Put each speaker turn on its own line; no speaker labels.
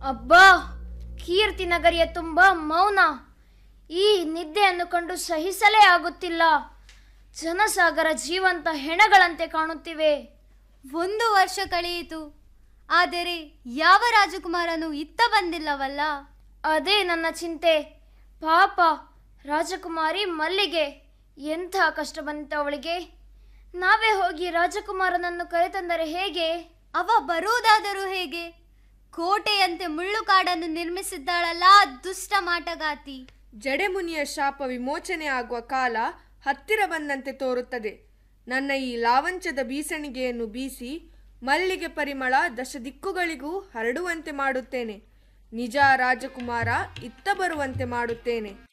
ಅಬ್ಬಾ ಕೀರ್ತಿ ನಗರಿಯ ತುಂಬ ಮೌನ ಈ ನಿದ್ದೆಯನ್ನು ಕಂಡು ಸಹಿಸಲೇ ಆಗುತ್ತಿಲ್ಲ ಜನಸಾಗರ ಜೀವಂತ ಹೆಣಗಳಂತೆ ಕಾಣುತ್ತಿವೆ
ಒಂದು ವರ್ಷ ಕಳೆಯಿತು ಆದರೆ ಯಾವ ರಾಜಕುಮಾರನು ಇತ್ತ ಬಂದಿಲ್ಲವಲ್ಲ
ಅದೇ ನನ್ನ ಚಿಂತೆ ಪಾಪ ರಾಜಕುಮಾರಿ ಮಲ್ಲಿಗೆ ಎಂಥ ಕಷ್ಟ ಬಂದಿತ್ತು ಅವಳಿಗೆ ನಾವೇ ಹೋಗಿ ರಾಜಕುಮಾರನನ್ನು ಕರೆತಂದರೆ ಹೇಗೆ
ಅವ ಬರುವುದಾದರೂ ಹೇಗೆ ಕೋಟೆಯಂತೆ ಮುಳ್ಳುಕಾಡನ್ನು ನಿರ್ಮಿಸಿದ್ದಾಳಲ್ಲ ದುಷ್ಟ ಮಾಟಗಾತಿ
ಜಡೆಮುನಿಯ ಶಾಪ ವಿಮೋಚನೆ ಆಗುವ ಕಾಲ ಹತ್ತಿರ ಬಂದಂತೆ ತೋರುತ್ತದೆ ನನ್ನ ಈ ಲಾವಂಚದ ಬೀಸಣಿಗೆಯನ್ನು ಬೀಸಿ ಮಲ್ಲಿಗೆ ಪರಿಮಳ ದಶ ದಿಕ್ಕುಗಳಿಗೂ ಹರಡುವಂತೆ ಮಾಡುತ್ತೇನೆ ನಿಜ ರಾಜಕುಮಾರ ಇತ್ತ ಬರುವಂತೆ ಮಾಡುತ್ತೇನೆ